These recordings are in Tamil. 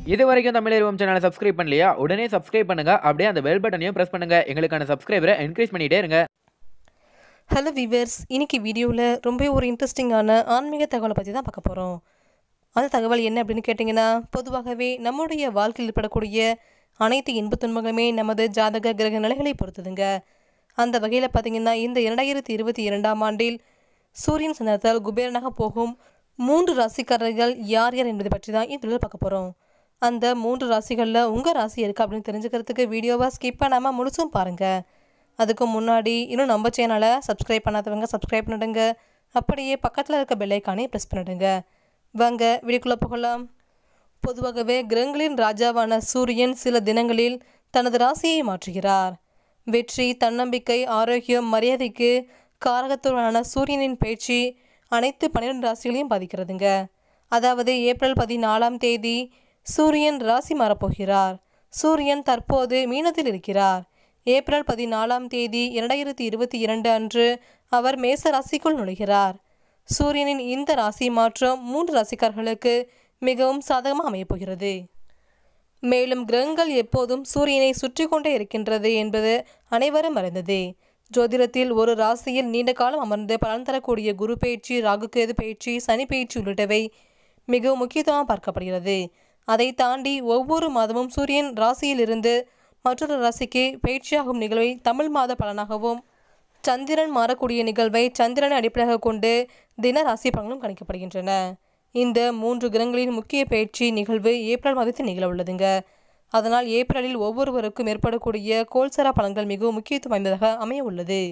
இது வரைக்கும் தமிழ் சேனலை சப்ஸ்கிரைப் பண்ணலையா உடனே சப்ஸ்கிரைப் பண்ணுங்க அப்படியே அந்த பெல் பட்டனையும் பிரஸ் பண்ணுங்க எங்களுக்கான சப்ஸ்கிரைபரை என்கரேஜ் பண்ணிட்டே இருங்க ஹலோ விவர்ஸ் இன்னைக்கு வீடியோவில் ரொம்ப ஒரு இன்ட்ரெஸ்டிங்கான ஆன்மீக தகவலை பற்றி தான் பார்க்க போகிறோம் அந்த தகவல் என்ன அப்படின்னு கேட்டிங்கன்னா பொதுவாகவே நம்முடைய வாழ்க்கையில் ஏற்படக்கூடிய அனைத்து இன்பத் துன்பங்களுமே நமது ஜாதக கிரக நிலைகளை பொறுத்ததுங்க அந்த வகையில் பார்த்தீங்கன்னா இந்த இரண்டாயிரத்தி இருபத்தி இரண்டாம் ஆண்டில் சூரியன் சந்தனத்தால் குபேரனாக போகும் மூன்று ராசிக்காரர்கள் யார் யார் என்பதை பற்றி தான் இந்த வீடியோவில் பார்க்க போகிறோம் அந்த மூன்று ராசிகளில் உங்கள் ராசி இருக்கா அப்படின்னு தெரிஞ்சுக்கிறதுக்கு வீடியோவை ஸ்கிப் பண்ணாமல் முழுசும் பாருங்கள் அதுக்கு முன்னாடி இன்னும் நம்ம சேனலை சப்ஸ்கிரைப் பண்ணாதவங்க சப்ஸ்கிரைப் பண்ணிடுங்க அப்படியே பக்கத்தில் இருக்க பெல்லைக்கானே ப்ரெஸ் பண்ணிடுங்க வாங்க வீடியோக்குள்ளே போகலாம் பொதுவாகவே கிரகங்களின் ராஜாவான சூரியன் சில தினங்களில் தனது ராசியை மாற்றுகிறார் வெற்றி தன்னம்பிக்கை ஆரோக்கியம் மரியாதைக்கு காரகத்துவனான சூரியனின் பேச்சு அனைத்து பன்னிரெண்டு ராசிகளையும் பாதிக்கிறதுங்க அதாவது ஏப்ரல் பதினாலாம் தேதி சூரியன் ராசி மாறப்போகிறார் சூரியன் தற்போது மீனத்தில் இருக்கிறார் ஏப்ரல் பதினாலாம் தேதி இரண்டாயிரத்தி இருபத்தி இரண்டு அன்று அவர் மேச ராசிக்குள் நுழைகிறார் சூரியனின் இந்த ராசி மாற்றம் மூன்று ராசிக்காரர்களுக்கு மிகவும் சாதகமாக அமையப்போகிறது மேலும் கிரகங்கள் எப்போதும் சூரியனை சுற்றி கொண்டே இருக்கின்றது என்பது அனைவரும் அறிந்ததே ஜோதிடத்தில் ஒரு ராசியில் நீண்ட காலம் அமர்ந்து பலன் தரக்கூடிய குரு பயிற்சி ராகுகேது பயிற்சி சனி பயிற்சி உள்ளிட்டவை மிகவும் முக்கியத்துவமாக பார்க்கப்படுகிறது அதை தாண்டி ஒவ்வொரு மாதமும் சூரியன் ராசியிலிருந்து மற்றொரு ராசிக்கு பயிற்சியாகும் நிகழ்வை தமிழ் மாத பலனாகவும் சந்திரன் மாறக்கூடிய நிகழ்வை சந்திரனை அடிப்படையாக கொண்டு தின ராசி பலன்களும் கணிக்கப்படுகின்றன இந்த மூன்று கிரகங்களின் முக்கிய பயிற்சி நிகழ்வு ஏப்ரல் மாதத்தில் நிகழ உள்ளதுங்க அதனால் ஏப்ரலில் ஒவ்வொருவருக்கும் ஏற்படக்கூடிய கோல்சரா பலன்கள் மிகவும் முக்கியத்துவம் வாய்ந்ததாக அமைய உள்ளது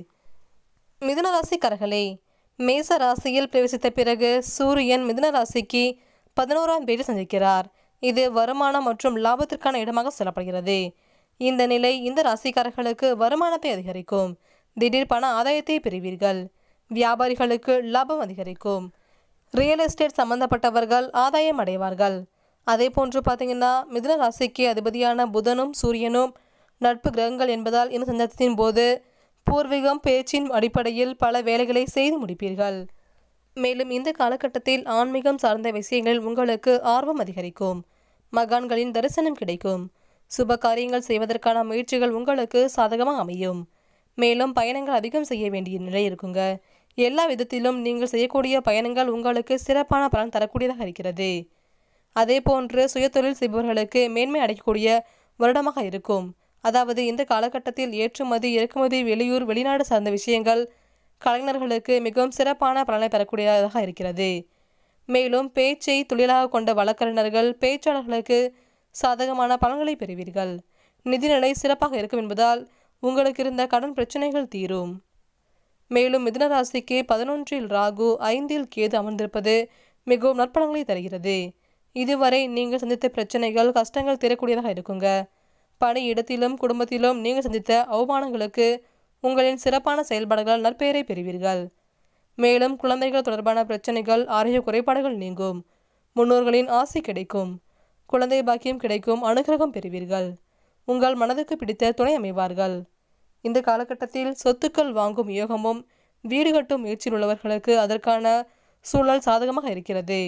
மிதுன ராசிக்காரர்களே மேச ராசியில் பிரவேசித்த பிறகு சூரியன் மிதுன ராசிக்கு பதினோராம் தேதி சந்திக்கிறார் இது வருமானம் மற்றும் லாபத்திற்கான இடமாக சொல்லப்படுகிறது இந்த நிலை இந்த ராசிக்காரர்களுக்கு வருமானத்தை அதிகரிக்கும் திடீர் பண ஆதாயத்தை பெறுவீர்கள் வியாபாரிகளுக்கு லாபம் அதிகரிக்கும் ரியல் எஸ்டேட் சம்பந்தப்பட்டவர்கள் ஆதாயம் அடைவார்கள் அதே போன்று பார்த்தீங்கன்னா மிதுன ராசிக்கு அதிபதியான புதனும் சூரியனும் நட்பு கிரகங்கள் என்பதால் இந்த சந்தர்ப்பத்தின் போது பூர்வீகம் பேச்சின் அடிப்படையில் பல வேலைகளை செய்து முடிப்பீர்கள் மேலும் இந்த காலகட்டத்தில் ஆன்மீகம் சார்ந்த விஷயங்களில் உங்களுக்கு ஆர்வம் அதிகரிக்கும் மகான்களின் தரிசனம் கிடைக்கும் சுப காரியங்கள் செய்வதற்கான முயற்சிகள் உங்களுக்கு சாதகமாக அமையும் மேலும் பயணங்கள் அதிகம் செய்ய வேண்டிய நிலை இருக்குங்க எல்லா விதத்திலும் நீங்கள் செய்யக்கூடிய பயணங்கள் உங்களுக்கு சிறப்பான பலன் தரக்கூடியதாக இருக்கிறது அதே போன்று சுயதொழில் செய்பவர்களுக்கு மேன்மை அடையக்கூடிய வருடமாக இருக்கும் அதாவது இந்த காலகட்டத்தில் ஏற்றுமதி இறக்குமதி வெளியூர் வெளிநாடு சார்ந்த விஷயங்கள் கலைஞர்களுக்கு மிகவும் சிறப்பான பலனை பெறக்கூடியதாக இருக்கிறது மேலும் பேச்சை தொழிலாக கொண்ட வழக்கறிஞர்கள் பேச்சாளர்களுக்கு சாதகமான பலன்களை பெறுவீர்கள் நிதிநிலை சிறப்பாக இருக்கும் என்பதால் உங்களுக்கு இருந்த கடன் பிரச்சனைகள் தீரும் மேலும் மிதுன ராசிக்கு பதினொன்றில் ராகு ஐந்தில் கேது அமர்ந்திருப்பது மிகவும் நற்பலன்களை தருகிறது இதுவரை நீங்கள் சந்தித்த பிரச்சனைகள் கஷ்டங்கள் தீரக்கூடியதாக இருக்குங்க பணி இடத்திலும் குடும்பத்திலும் நீங்கள் சந்தித்த அவமானங்களுக்கு உங்களின் சிறப்பான செயல்பாடுகளால் நற்பெயரை பெறுவீர்கள் மேலும் குழந்தைகள் தொடர்பான பிரச்சனைகள் ஆரோக்கிய குறைபாடுகள் நீங்கும் முன்னோர்களின் ஆசை கிடைக்கும் குழந்தை பாக்கியம் கிடைக்கும் அனுகிரகம் பெறுவீர்கள் உங்கள் மனதுக்கு பிடித்த துணை அமைவார்கள் இந்த காலகட்டத்தில் சொத்துக்கள் வாங்கும் யோகமும் வீடு கட்டும் முயற்சியில் உள்ளவர்களுக்கு அதற்கான சூழல் சாதகமாக இருக்கிறது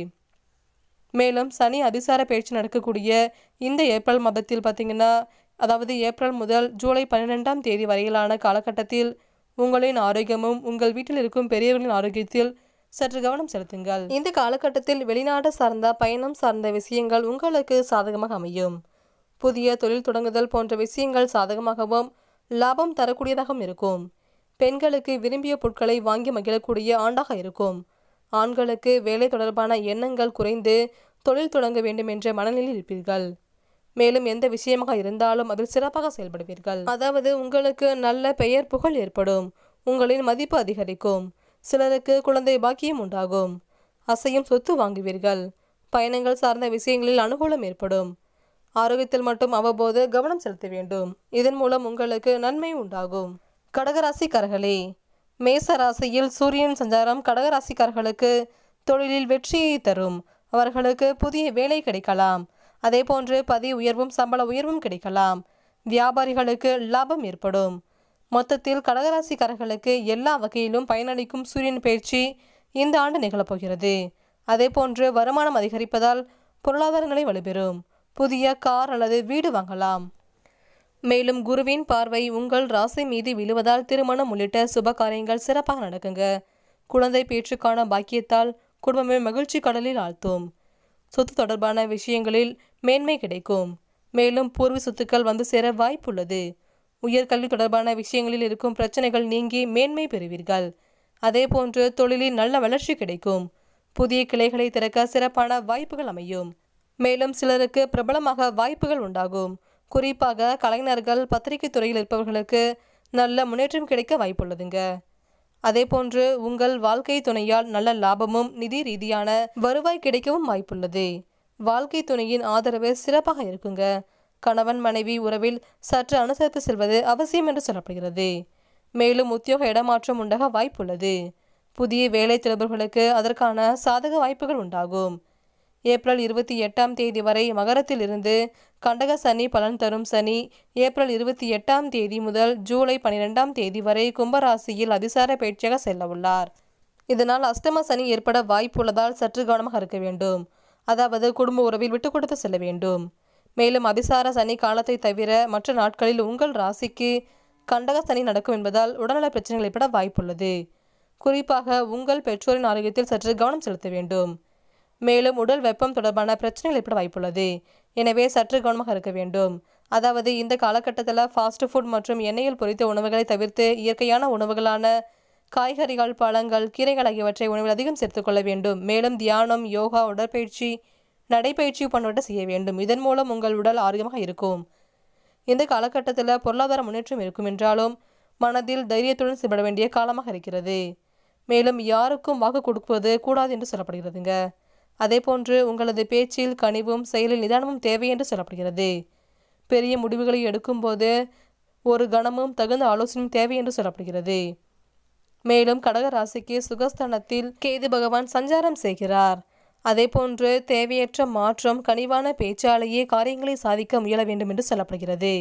மேலும் சனி அதிசார பயிற்சி நடக்கக்கூடிய இந்த ஏப்ரல் மாதத்தில் பார்த்தீங்கன்னா அதாவது ஏப்ரல் முதல் ஜூலை பன்னிரெண்டாம் தேதி வரையிலான காலகட்டத்தில் உங்களின் ஆரோக்கியமும் உங்கள் வீட்டில் இருக்கும் பெரியவர்களின் ஆரோக்கியத்தில் சற்று கவனம் செலுத்துங்கள் இந்த காலகட்டத்தில் வெளிநாடு சார்ந்த பயணம் சார்ந்த விஷயங்கள் உங்களுக்கு சாதகமாக அமையும் புதிய தொழில் தொடங்குதல் போன்ற விஷயங்கள் சாதகமாகவும் லாபம் தரக்கூடியதாகவும் இருக்கும் பெண்களுக்கு விரும்பிய பொருட்களை வாங்கி மகிழக்கூடிய ஆண்டாக இருக்கும் ஆண்களுக்கு வேலை தொடர்பான எண்ணங்கள் குறைந்து தொழில் தொடங்க வேண்டும் என்ற மனநிலையில் இருப்பீர்கள் மேலும் எந்த விஷயமாக இருந்தாலும் அதில் சிறப்பாக செயல்படுவீர்கள் அதாவது உங்களுக்கு நல்ல பெயர் புகழ் ஏற்படும் உங்களின் மதிப்பு அதிகரிக்கும் சிலருக்கு குழந்தை பாக்கியம் உண்டாகும் அசையும் சொத்து வாங்குவீர்கள் பயணங்கள் சார்ந்த விஷயங்களில் அனுகூலம் ஏற்படும் ஆரோக்கியத்தில் மட்டும் அவ்வப்போது கவனம் செலுத்த வேண்டும் இதன் மூலம் உங்களுக்கு நன்மை உண்டாகும் கடகராசிக்காரர்களே மேச ராசியில் சூரியன் சஞ்சாரம் கடகராசிக்காரர்களுக்கு தொழிலில் வெற்றியை தரும் அவர்களுக்கு புதிய வேலை கிடைக்கலாம் அதே போன்று பதவி உயர்வும் சம்பள உயர்வும் கிடைக்கலாம் வியாபாரிகளுக்கு லாபம் ஏற்படும் மொத்தத்தில் கடகராசிக்காரர்களுக்கு எல்லா வகையிலும் பயனளிக்கும் சூரியன் பயிற்சி இந்த ஆண்டு நிகழப்போகிறது அதேபோன்று வருமானம் அதிகரிப்பதால் பொருளாதார நிலை வலுப்பெறும் புதிய கார் அல்லது வீடு வாங்கலாம் மேலும் குருவின் பார்வை உங்கள் ராசி மீது விழுவதால் திருமணம் உள்ளிட்ட சுப காரியங்கள் சிறப்பாக நடக்குங்க குழந்தை பேற்றுக்கான பாக்கியத்தால் குடும்பமே மகிழ்ச்சி கடலில் ஆழ்த்தும் சொத்து தொடர்பான விஷயங்களில் மேன்மை கிடைக்கும் மேலும் பூர்வ சொத்துக்கள் வந்து சேர வாய்ப்புள்ளது உயர்கல்வி தொடர்பான விஷயங்களில் இருக்கும் பிரச்சனைகள் நீங்கி மேன்மை பெறுவீர்கள் அதேபோன்று தொழிலில் நல்ல வளர்ச்சி கிடைக்கும் புதிய கிளைகளை திறக்க சிறப்பான வாய்ப்புகள் அமையும் மேலும் சிலருக்கு பிரபலமாக வாய்ப்புகள் உண்டாகும் குறிப்பாக கலைஞர்கள் பத்திரிகை துறையில் இருப்பவர்களுக்கு நல்ல முன்னேற்றம் கிடைக்க வாய்ப்புள்ளதுங்க அதேபோன்று உங்கள் வாழ்க்கை துணையால் நல்ல லாபமும் நிதி ரீதியான வருவாய் கிடைக்கவும் வாய்ப்புள்ளது வாழ்க்கை துணையின் ஆதரவு சிறப்பாக இருக்குங்க கணவன் மனைவி உறவில் சற்று அனுசரித்து செல்வது அவசியம் என்று சொல்லப்படுகிறது மேலும் உத்தியோக இடமாற்றம் உண்டாக வாய்ப்புள்ளது புதிய வேலை தேடுபவர்களுக்கு அதற்கான சாதக வாய்ப்புகள் உண்டாகும் ஏப்ரல் இருபத்தி எட்டாம் தேதி வரை மகரத்தில் இருந்து கண்டக சனி பலன் தரும் சனி ஏப்ரல் இருபத்தி எட்டாம் தேதி முதல் ஜூலை பன்னிரெண்டாம் தேதி வரை கும்பராசியில் அதிசார பயிற்சியாக செல்ல உள்ளார் இதனால் அஷ்டம சனி ஏற்பட வாய்ப்புள்ளதால் சற்று கவனமாக இருக்க வேண்டும் அதாவது குடும்ப உறவில் விட்டு கொடுத்து செல்ல வேண்டும் மேலும் அதிசார சனி காலத்தை தவிர மற்ற நாட்களில் உங்கள் ராசிக்கு கண்டக சனி நடக்கும் என்பதால் உடல்நல பிரச்சனைகள் ஏற்பட வாய்ப்புள்ளது குறிப்பாக உங்கள் பெற்றோரின் ஆரோக்கியத்தில் சற்று கவனம் செலுத்த வேண்டும் மேலும் உடல் வெப்பம் தொடர்பான பிரச்சனைகள் ஏற்பட வாய்ப்புள்ளது எனவே சற்று கவனமாக இருக்க வேண்டும் அதாவது இந்த காலகட்டத்தில் ஃபாஸ்ட் ஃபுட் மற்றும் எண்ணெயில் பொரித்த உணவுகளை தவிர்த்து இயற்கையான உணவுகளான காய்கறிகள் பழங்கள் கீரைகள் ஆகியவற்றை உணவில் அதிகம் சேர்த்துக்கொள்ள வேண்டும் மேலும் தியானம் யோகா உடற்பயிற்சி நடைப்பயிற்சி போன்றவற்றை செய்ய வேண்டும் இதன் மூலம் உங்கள் உடல் ஆரோக்கியமாக இருக்கும் இந்த காலகட்டத்தில் பொருளாதார முன்னேற்றம் இருக்கும் என்றாலும் மனதில் தைரியத்துடன் செயல்பட வேண்டிய காலமாக இருக்கிறது மேலும் யாருக்கும் வாக்கு கொடுப்பது கூடாது என்று சொல்லப்படுகிறதுங்க அதேபோன்று உங்களது பேச்சில் கனிவும் செயலில் நிதானமும் தேவை என்று சொல்லப்படுகிறது பெரிய முடிவுகளை எடுக்கும்போது ஒரு கணமும் தகுந்த ஆலோசனையும் தேவை என்று சொல்லப்படுகிறது மேலும் கடக ராசிக்கு சுகஸ்தானத்தில் கேது பகவான் சஞ்சாரம் செய்கிறார் அதேபோன்று தேவையற்ற மாற்றம் கனிவான பேச்சாலேயே காரியங்களை சாதிக்க முயல வேண்டும் என்று சொல்லப்படுகிறது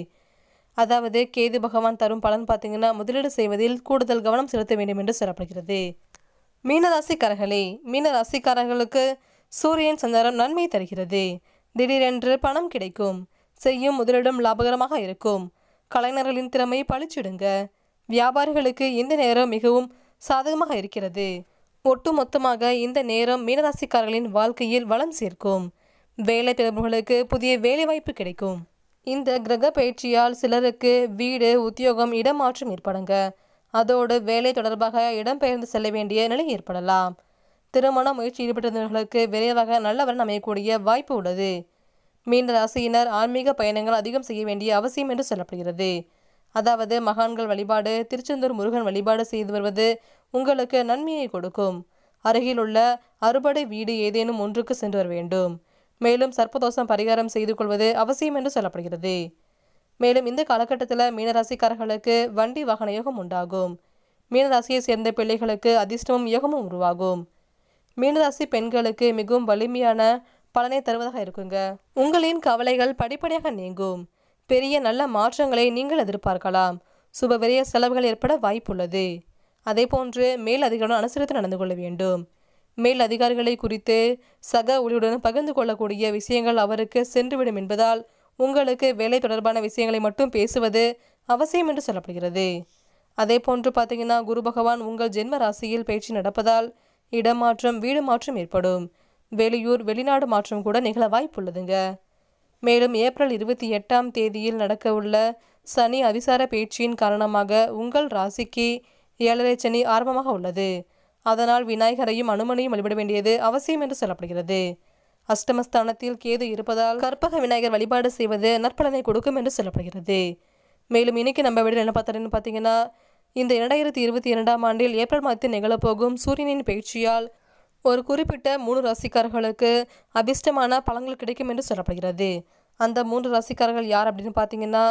அதாவது கேது பகவான் தரும் பலன் பார்த்தீங்கன்னா முதலீடு செய்வதில் கூடுதல் கவனம் செலுத்த வேண்டும் என்று சொல்லப்படுகிறது மீனராசிக்காரர்களே மீனராசிக்காரர்களுக்கு சூரியன் சஞ்சாரம் நன்மை தருகிறது திடீரென்று பணம் கிடைக்கும் செய்யும் முதலிடம் லாபகரமாக இருக்கும் கலைஞர்களின் திறமை பளிச்சிடுங்க வியாபாரிகளுக்கு இந்த நேரம் மிகவும் சாதகமாக இருக்கிறது ஒட்டுமொத்தமாக இந்த நேரம் மீனராசிக்காரர்களின் வாழ்க்கையில் வளம் சேர்க்கும் வேலை தேடுபவர்களுக்கு புதிய வேலைவாய்ப்பு கிடைக்கும் இந்த கிரக பயிற்சியால் சிலருக்கு வீடு உத்தியோகம் இடமாற்றம் ஏற்படுங்க அதோடு வேலை தொடர்பாக இடம்பெயர்ந்து செல்ல வேண்டிய நிலை ஏற்படலாம் திருமண முயற்சி ஈடுபட்டிருந்தவர்களுக்கு விரைவாக நல்லவரன் அமையக்கூடிய வாய்ப்பு உள்ளது மீன ராசியினர் ஆன்மீக பயணங்கள் அதிகம் செய்ய வேண்டிய அவசியம் என்று சொல்லப்படுகிறது அதாவது மகான்கள் வழிபாடு திருச்செந்தூர் முருகன் வழிபாடு செய்து வருவது உங்களுக்கு நன்மையை கொடுக்கும் அருகில் உள்ள அறுபடை வீடு ஏதேனும் ஒன்றுக்கு சென்று வர வேண்டும் மேலும் சர்ப்பதோஷம் பரிகாரம் செய்து கொள்வது அவசியம் என்று சொல்லப்படுகிறது மேலும் இந்த காலகட்டத்தில் மீனராசிக்காரர்களுக்கு வண்டி வாகன யோகம் உண்டாகும் மீனராசியை சேர்ந்த பிள்ளைகளுக்கு அதிர்ஷ்டமும் யோகமும் உருவாகும் மீனராசி பெண்களுக்கு மிகவும் வலிமையான பலனை தருவதாக இருக்குங்க உங்களின் கவலைகள் படிப்படியாக நீங்கும் பெரிய நல்ல மாற்றங்களை நீங்கள் எதிர்பார்க்கலாம் சுப விரைய செலவுகள் ஏற்பட வாய்ப்புள்ளது அதேபோன்று மேல் அதிகாரிகளுடன் அனுசரித்து நடந்து கொள்ள வேண்டும் மேல் அதிகாரிகளை குறித்து சக ஊழியருடன் பகிர்ந்து கொள்ளக்கூடிய விஷயங்கள் அவருக்கு சென்றுவிடும் என்பதால் உங்களுக்கு வேலை தொடர்பான விஷயங்களை மட்டும் பேசுவது அவசியம் என்று சொல்லப்படுகிறது அதே போன்று பார்த்தீங்கன்னா குரு பகவான் உங்கள் ஜென்ம ராசியில் பயிற்சி நடப்பதால் இடமாற்றம் வீடு மாற்றம் ஏற்படும் வெளியூர் வெளிநாடு மாற்றம் கூட நிகழ வாய்ப்புள்ளதுங்க மேலும் ஏப்ரல் இருபத்தி எட்டாம் தேதியில் நடக்க உள்ள சனி அதிசார பேச்சின் காரணமாக உங்கள் ராசிக்கு ஏழரை சனி ஆரம்பமாக உள்ளது அதனால் விநாயகரையும் அனுமனையும் வழிபட வேண்டியது அவசியம் என்று சொல்லப்படுகிறது அஷ்டமஸ்தானத்தில் கேது இருப்பதால் கற்பக விநாயகர் வழிபாடு செய்வது நற்பலனை கொடுக்கும் என்று சொல்லப்படுகிறது மேலும் இன்னைக்கு நம்ம வீடியோ என்ன பார்த்தோன்னு பார்த்தீங்கன்னா இந்த இரண்டாயிரத்தி இருபத்தி இரண்டாம் ஆண்டில் ஏப்ரல் மாதத்தில் நிகழப்போகும் சூரியனின் பயிற்சியால் ஒரு குறிப்பிட்ட மூணு ராசிக்காரர்களுக்கு அபிஷ்டமான பலன்கள் கிடைக்கும் என்று சொல்லப்படுகிறது அந்த மூன்று ராசிக்காரர்கள் யார் அப்படின்னு பார்த்தீங்கன்னா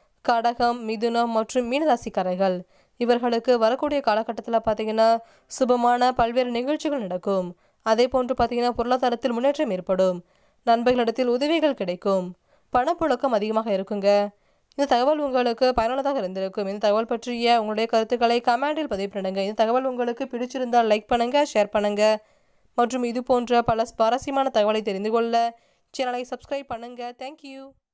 கடகம் மிதுனம் மற்றும் மீன ராசிக்காரர்கள் இவர்களுக்கு வரக்கூடிய காலகட்டத்தில் பார்த்தீங்கன்னா சுபமான பல்வேறு நிகழ்ச்சிகள் நடக்கும் அதே போன்று பார்த்தீங்கன்னா பொருளாதாரத்தில் முன்னேற்றம் ஏற்படும் நண்பர்களிடத்தில் உதவிகள் கிடைக்கும் பணப்புழக்கம் அதிகமாக இருக்குங்க இந்த தகவல் உங்களுக்கு பயனுள்ளதாக இருந்திருக்கும் இந்த தகவல் பற்றிய உங்களுடைய கருத்துக்களை கமெண்டில் பதிவு பண்ணுங்க இந்த தகவல் உங்களுக்கு பிடிச்சிருந்தால் லைக் பண்ணுங்க ஷேர் பண்ணுங்க மற்றும் இது போன்ற பல சுவாரஸ்யமான தகவலை தெரிந்து கொள்ள சேனலை சப்ஸ்கிரைப் பண்ணுங்கள் தேங்க்யூ